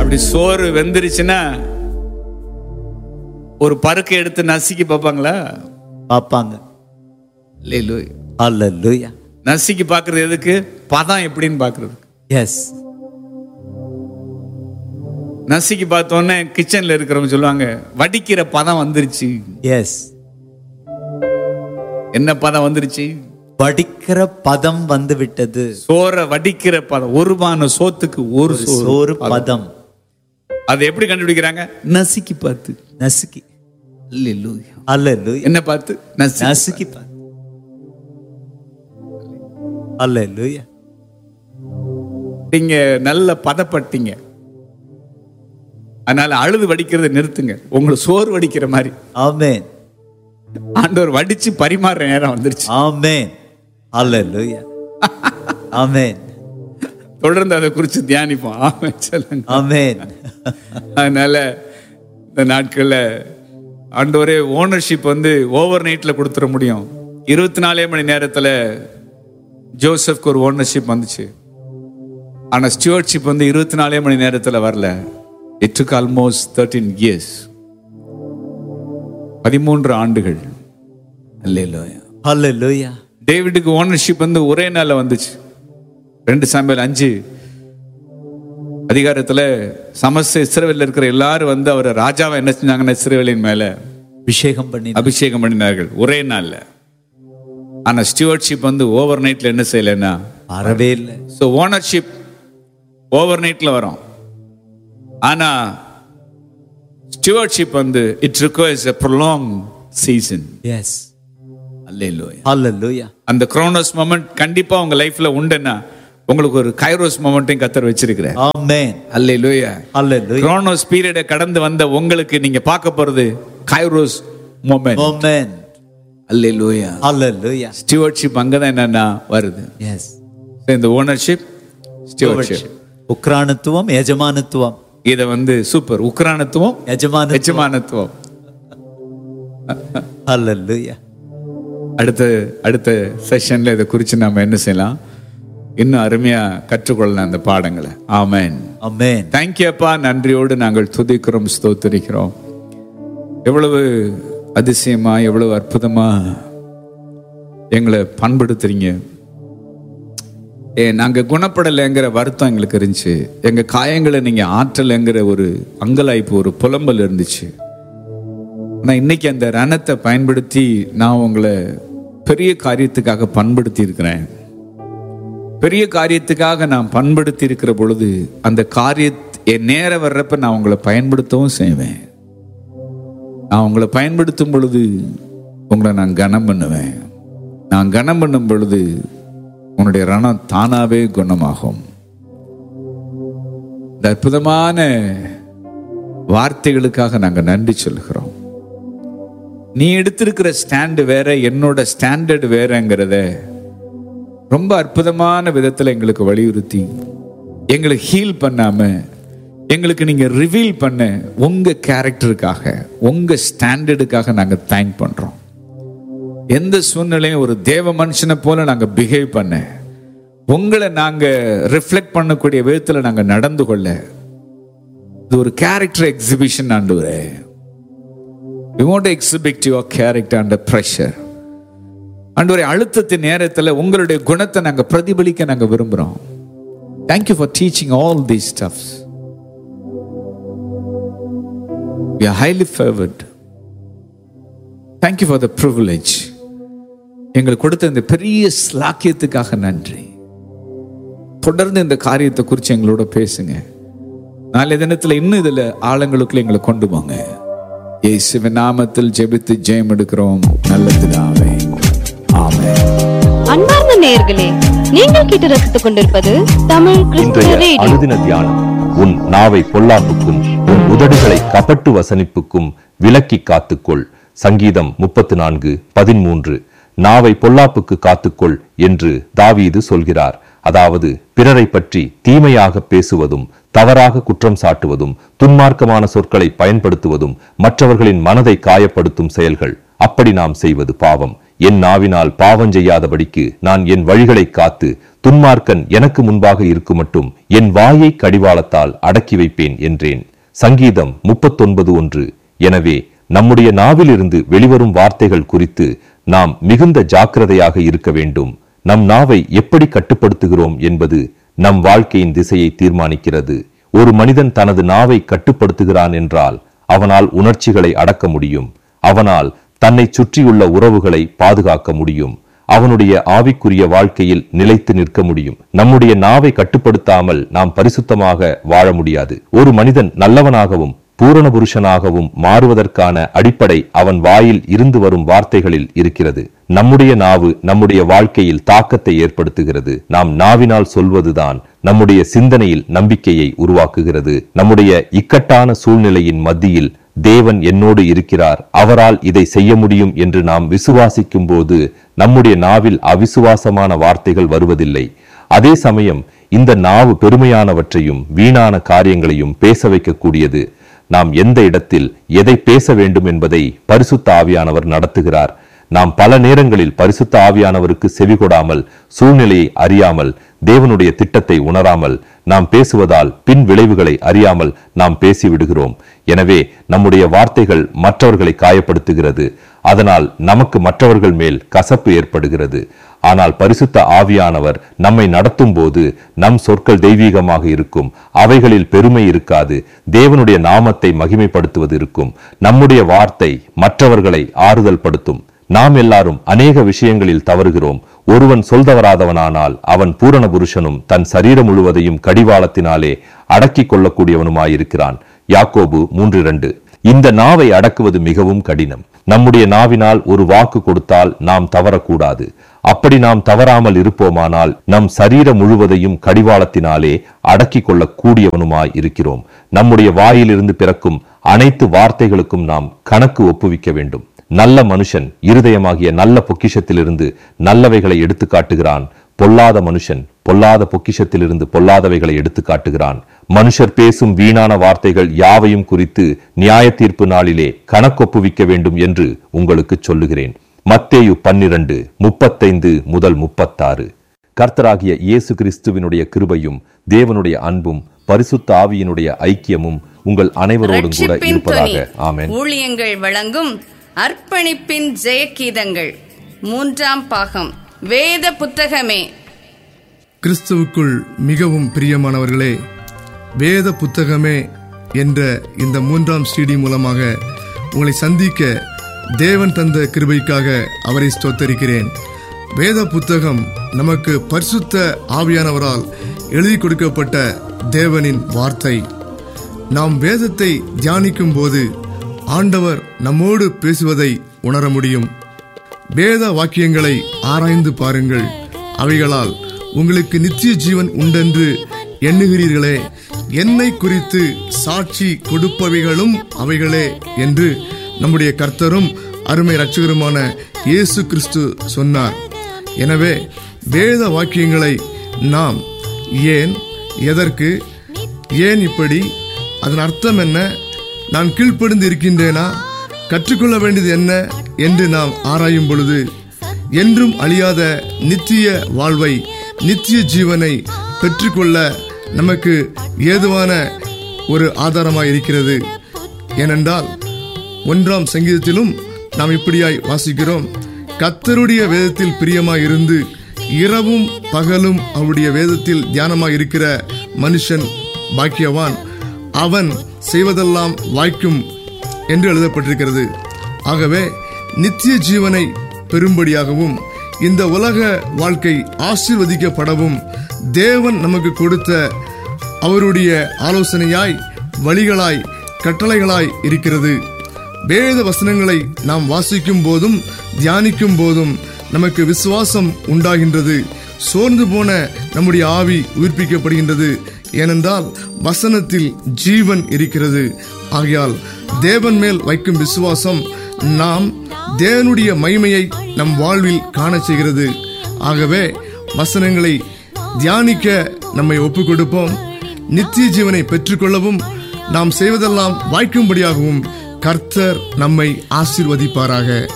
அப்படி சோறு வெந்துருச்சுன்னா ஒரு பருக்கை எடுத்து நசுக்கி பார்ப்பாங்களா பார்ப்பாங்க இல்லையே ஹalleluya நசுக்கி பார்க்கறது எதுக்கு பதம் எப்படின்னு பார்க்கறது எஸ் நசுக்கி பார்த்தோன்னே கிச்சன்ல இருக்கிறவங்க சொல்லுவாங்க வடிக்கிற பதம் வந்துருச்சு எஸ் என்ன பதம் வந்துருச்சு வடிக்கிற பதம் வந்து விட்டது சோற வடிக்கிற பதம் ஒரு பான சோத்துக்கு ஒரு சோறு சோறு பதம் அதை எப்படி கண்டுபிடிக்கிறாங்க நசுக்கி பார்த்து நசுக்கி அல்லேலூயா. ஹalleluya என்ன பார்த்து நசுக்கி நசுக்கி பார்த்து ஹalleluya நீங்க நல்ல பதப்பட்டீங்க அதனால அழுது வடிக்கிறதை நிறுத்துங்க உங்களை சோறு வடிக்கிற மாதிரி ஆமென் ஆண்டவர் வடிச்சு பரிமாறுற நேரம் வந்துருச்சு ஆமென் ஹalleluya ஆமென் தொடர்ந்து அதை குறித்து தியானிப்போம் ஆமா சொல்லுங்க ஆமென் அதனால இந்த நாட்கள்ல ஆண்டவரே ஓனர்ஷிப் வந்து ஓவர் நைட்ல கொடுத்துட முடியும் இருபத்தி நாலே மணி நேரத்துல ஜோசப்க்கு ஒரு ஓனர்ஷிப் வந்துச்சு ஆனா ஸ்டியூவர்ட்ஷிப் வந்து இருபத்தி நாலே மணி நேரத்துல வரல it took almost thirteen years பதிமூன்று ஆண்டுகள் அல்லேலூயா ஹalleluya டேவிடுக்கு ஓனர்ஷிப் வந்து ஒரே நாள்ல வந்துச்சு ரெண்டு சாம்பியல் அஞ்சு அதிகாரத்துல சமஸ்த இஸ்ரவேல்ல இருக்கிற எல்லாரும் வந்து அவரை ராஜாவை என்ன செஞ்சாங்கன்னா இஸ்ரவேலின் மேல அபிஷேகம் பண்ணி அபிஷேகம் பண்ணினார்கள் ஒரே நாள்ல ஆனா ஸ்டியூவர்ட்ஷிப் வந்து ஓவர் நைட்ல என்ன செய்யலைன்னா வரவே இல்லை ஸோ ஓனர்ஷிப் ஓவர் நைட்ல வரும் ஆனா ஸ்டியூவர்ட்ஷிப் வந்து it requires a prolong season yes அல்லேலூயா ஹalleluya அந்த குரோனோஸ் மொமெண்ட் கண்டிப்பா உங்க லைஃப்ல உண்டுன்னா உங்களுக்கு ஒரு கைரோஸ் மொமெண்ட்டையும் கத்தர் வச்சிருக்கிறேன் ஆமென் அல்லேலூயா ஹalleluya குரோனோஸ் பீரியடை கடந்து வந்த உங்களுக்கு நீங்க பார்க்க போறது கைரோஸ் மொமெண்ட் ஆமென் அல்லேலூயா ஹalleluya ஸ்டியூவர்ட்ஷிப் அங்கதான் என்னன்னா வருது எஸ் இந்த ஓனர்ஷிப் ஸ்டியூவர்ட்ஷிப் உக்ரானத்துவம் எஜமானத்துவம் இத வந்து சூப்பர் உக்ரானத்துவம் எஜமானத்துவம் எஜமானத்துவம் ஹalleluya அடுத்த அடுத்த செஷன்ல இதை குறித்து நாம என்ன செய்யலாம் இன்னும் அருமையா கற்றுக்கொள்ளலாம் அந்த பாடங்களை ஆமென் ஆமென் தேங்க்யூ அப்பா நன்றியோடு நாங்கள் துதிக்கிறோம் ஸ்தோத்திரிக்கிறோம் எவ்வளவு அதிசயமா எவ்வளவு அற்புதமா எங்களை பண்படுத்துறீங்க ஏ நாங்க குணப்படலைங்கிற வருத்தம் எங்களுக்கு இருந்துச்சு எங்க காயங்களை நீங்க ஆற்றலைங்கிற ஒரு அங்கலாய்ப்பு ஒரு புலம்பல் இருந்துச்சு ஆனா இன்னைக்கு அந்த ரணத்தை பயன்படுத்தி நான் உங்களை பெரிய காரியத்துக்காக பண்படுத்தி இருக்கிறேன் பெரிய காரியத்துக்காக நான் பண்படுத்தி இருக்கிற பொழுது அந்த காரிய என் நேரம் வர்றப்ப நான் உங்களை பயன்படுத்தவும் செய்வேன் நான் உங்களை பயன்படுத்தும் பொழுது உங்களை நான் கனம் பண்ணுவேன் நான் கனம் பண்ணும் பொழுது உன்னுடைய ரணம் தானாவே குணமாகும் இந்த அற்புதமான வார்த்தைகளுக்காக நாங்கள் நன்றி சொல்கிறோம் நீ எடுத்திருக்கிற ஸ்டாண்டு வேற என்னோட ஸ்டாண்டர்ட் வேறங்கிறத ரொம்ப அற்புதமான விதத்துல எங்களுக்கு வலியுறுத்தி எங்களை ஹீல் பண்ணாம எங்களுக்கு நீங்க ரிவீல் பண்ண உங்க கேரக்டருக்காக உங்க ஸ்டாண்டர்டுக்காக நாங்க தேங்க் பண்றோம் எந்த சூழ்நிலையும் ஒரு தேவ மனுஷனை போல நாங்க பிஹேவ் பண்ண உங்களை நாங்க ரிஃப்ளெக்ட் பண்ணக்கூடிய விதத்துல நாங்க நடந்து கொள்ள இது ஒரு கேரக்டர் எக்ஸிபிஷன் ஆண்டு We want to exhibit your character under pressure. ஆண்டவரே அழுத்தத்தின் நேரத்துல உங்களுடைய குணத்தை நாங்க பிரதிபலிக்க நாங்க விரும்புறோம் thank you for teaching all these stuffs We are highly favored. Thank you for the privilege. எங்களுக்கு கொடுத்த இந்த பெரிய ஸ்லாக்கியத்துக்காக நன்றி தொடர்ந்து இந்த காரியத்தை குறித்து எங்களோட பேசுங்க நாளைய தினத்துல இன்னும் இதுல ஆழங்களுக்குள்ள எங்களை கொண்டு போங்க இயேசுவின் நாமத்தில் ஜெபித்து ஜெயம் எடுக்கிறோம் நல்ல பிதாவே ஆமென் அன்பார்ந்த நேயர்களே நீங்கள் கேட்டு ரசித்துக் கொண்டிருப்பது தமிழ் கிறிஸ்துவ இன்றைய ரேடியோ அனுதின தியானம் உன் நாவை பொல்லாப்புக்கும் உன் உதடுகளை கபட்டு வசனிப்புக்கும் விலக்கி காத்துக்கொள் சங்கீதம் முப்பத்து நான்கு பதிமூன்று நாவை பொல்லாப்புக்கு காத்துக்கொள் என்று தாவீது சொல்கிறார் அதாவது பிறரை பற்றி தீமையாக பேசுவதும் தவறாக குற்றம் சாட்டுவதும் துன்மார்க்கமான சொற்களை பயன்படுத்துவதும் மற்றவர்களின் மனதை காயப்படுத்தும் செயல்கள் அப்படி நாம் செய்வது பாவம் என் நாவினால் பாவம் செய்யாதபடிக்கு நான் என் வழிகளை காத்து துன்மார்க்கன் எனக்கு முன்பாக இருக்கும் மட்டும் என் வாயை கடிவாளத்தால் அடக்கி வைப்பேன் என்றேன் சங்கீதம் முப்பத்தொன்பது ஒன்று எனவே நம்முடைய நாவிலிருந்து வெளிவரும் வார்த்தைகள் குறித்து நாம் மிகுந்த ஜாக்கிரதையாக இருக்க வேண்டும் நம் நாவை எப்படி கட்டுப்படுத்துகிறோம் என்பது நம் வாழ்க்கையின் திசையை தீர்மானிக்கிறது ஒரு மனிதன் தனது நாவை கட்டுப்படுத்துகிறான் என்றால் அவனால் உணர்ச்சிகளை அடக்க முடியும் அவனால் தன்னை சுற்றியுள்ள உறவுகளை பாதுகாக்க முடியும் அவனுடைய ஆவிக்குரிய வாழ்க்கையில் நிலைத்து நிற்க முடியும் நம்முடைய நாவை கட்டுப்படுத்தாமல் நாம் பரிசுத்தமாக வாழ முடியாது ஒரு மனிதன் நல்லவனாகவும் பூரண புருஷனாகவும் மாறுவதற்கான அடிப்படை அவன் வாயில் இருந்து வரும் வார்த்தைகளில் இருக்கிறது நம்முடைய நாவு நம்முடைய வாழ்க்கையில் தாக்கத்தை ஏற்படுத்துகிறது நாம் நாவினால் சொல்வதுதான் நம்முடைய சிந்தனையில் நம்பிக்கையை உருவாக்குகிறது நம்முடைய இக்கட்டான சூழ்நிலையின் மத்தியில் தேவன் என்னோடு இருக்கிறார் அவரால் இதை செய்ய முடியும் என்று நாம் விசுவாசிக்கும் போது நம்முடைய நாவில் அவிசுவாசமான வார்த்தைகள் வருவதில்லை அதே சமயம் இந்த நாவு பெருமையானவற்றையும் வீணான காரியங்களையும் பேச வைக்கக்கூடியது நாம் எந்த இடத்தில் எதை பேச வேண்டும் என்பதை பரிசுத்த ஆவியானவர் நடத்துகிறார் நாம் பல நேரங்களில் பரிசுத்த ஆவியானவருக்கு செவிகொடாமல் சூழ்நிலையை அறியாமல் தேவனுடைய திட்டத்தை உணராமல் நாம் பேசுவதால் பின் விளைவுகளை அறியாமல் நாம் பேசிவிடுகிறோம் எனவே நம்முடைய வார்த்தைகள் மற்றவர்களை காயப்படுத்துகிறது அதனால் நமக்கு மற்றவர்கள் மேல் கசப்பு ஏற்படுகிறது ஆனால் பரிசுத்த ஆவியானவர் நம்மை நடத்தும் போது நம் சொற்கள் தெய்வீகமாக இருக்கும் அவைகளில் பெருமை இருக்காது தேவனுடைய நாமத்தை மகிமைப்படுத்துவது இருக்கும் நம்முடைய வார்த்தை மற்றவர்களை ஆறுதல் படுத்தும் நாம் எல்லாரும் அநேக விஷயங்களில் தவறுகிறோம் ஒருவன் சொல்தவராதவனானால் அவன் பூரண புருஷனும் தன் சரீரம் முழுவதையும் கடிவாளத்தினாலே அடக்கிக் கொள்ளக்கூடியவனுமாயிருக்கிறான் யாக்கோபு மூன்று இரண்டு இந்த நாவை அடக்குவது மிகவும் கடினம் நம்முடைய நாவினால் ஒரு வாக்கு கொடுத்தால் நாம் தவறக்கூடாது அப்படி நாம் தவறாமல் இருப்போமானால் நம் சரீரம் முழுவதையும் கடிவாளத்தினாலே அடக்கிக் கொள்ளக் கூடியவனுமாய் இருக்கிறோம் நம்முடைய வாயிலிருந்து பிறக்கும் அனைத்து வார்த்தைகளுக்கும் நாம் கணக்கு ஒப்புவிக்க வேண்டும் நல்ல மனுஷன் இருதயமாகிய நல்ல பொக்கிஷத்திலிருந்து நல்லவைகளை எடுத்து காட்டுகிறான் பொல்லாத மனுஷன் பொல்லாத பொக்கிஷத்திலிருந்து பொல்லாதவைகளை எடுத்து காட்டுகிறான் மனுஷர் பேசும் வீணான வார்த்தைகள் யாவையும் குறித்து நியாய தீர்ப்பு நாளிலே கணக்கொப்புவிக்க வேண்டும் என்று உங்களுக்கு சொல்லுகிறேன் மத்தேயு பன்னிரண்டு முப்பத்தைந்து முதல் முப்பத்தாறு கர்த்தராகிய இயேசு கிறிஸ்துவினுடைய கிருபையும் தேவனுடைய அன்பும் பரிசுத்த ஆவியினுடைய ஐக்கியமும் உங்கள் அனைவரோடும் கூட ரட்சிப்பின் இருப்பதாக துணி ஆமென் ஊழியங்கள் வழங்கும் அர்ப்பணிப்பின் ஜெயகீதங்கள் மூன்றாம் பாகம் வேத புத்தகமே கிறிஸ்துவுக்குள் மிகவும் பிரியமானவர்களே வேத புத்தகமே என்ற இந்த மூன்றாம் ஸ்ரீடி மூலமாக உங்களை சந்திக்க தேவன் தந்த கிருபைக்காக அவரை ஸ்தோத்தரிக்கிறேன் வேத புத்தகம் நமக்கு பரிசுத்த ஆவியானவரால் எழுதி கொடுக்கப்பட்ட தேவனின் வார்த்தை நாம் வேதத்தை தியானிக்கும் போது ஆண்டவர் நம்மோடு பேசுவதை உணர முடியும் வேத வாக்கியங்களை ஆராய்ந்து பாருங்கள் அவைகளால் உங்களுக்கு நித்திய ஜீவன் உண்டென்று எண்ணுகிறீர்களே என்னை குறித்து சாட்சி கொடுப்பவைகளும் அவைகளே என்று நம்முடைய கர்த்தரும் அருமை இரட்சகருமான இயேசு கிறிஸ்து சொன்னார் எனவே வேத வாக்கியங்களை நாம் ஏன் எதற்கு ஏன் இப்படி அதன் அர்த்தம் என்ன நான் கீழ்ப்படிந்து இருக்கின்றேனா கற்றுக்கொள்ள வேண்டியது என்ன என்று நாம் ஆராயும் பொழுது என்றும் அழியாத நித்திய வாழ்வை நித்திய ஜீவனை பெற்றுக்கொள்ள நமக்கு ஏதுவான ஒரு ஆதாரமாய் இருக்கிறது ஏனென்றால் ஒன்றாம் சங்கீதத்திலும் நாம் இப்படியாய் வாசிக்கிறோம் கத்தருடைய வேதத்தில் பிரியமாய் இருந்து இரவும் பகலும் அவருடைய வேதத்தில் தியானமாய் இருக்கிற மனுஷன் பாக்கியவான் அவன் செய்வதெல்லாம் வாய்க்கும் என்று எழுதப்பட்டிருக்கிறது ஆகவே நித்திய ஜீவனை பெறும்படியாகவும் இந்த உலக வாழ்க்கை ஆசீர்வதிக்கப்படவும் தேவன் நமக்கு கொடுத்த அவருடைய ஆலோசனையாய் வழிகளாய் கட்டளைகளாய் இருக்கிறது வேத வசனங்களை நாம் வாசிக்கும் போதும் தியானிக்கும் போதும் நமக்கு விசுவாசம் உண்டாகின்றது சோர்ந்து போன நம்முடைய ஆவி உயிர்ப்பிக்கப்படுகின்றது ஏனென்றால் வசனத்தில் ஜீவன் இருக்கிறது ஆகையால் தேவன் மேல் வைக்கும் விசுவாசம் நாம் தேவனுடைய மகிமையை நம் வாழ்வில் காண செய்கிறது ஆகவே வசனங்களை தியானிக்க நம்மை ஒப்புக் கொடுப்போம் நித்திய ஜீவனை பெற்றுக்கொள்ளவும் நாம் செய்வதெல்லாம் வாய்க்கும்படியாகவும் கர்த்தர் நம்மை ஆசீர்வதிப்பாராக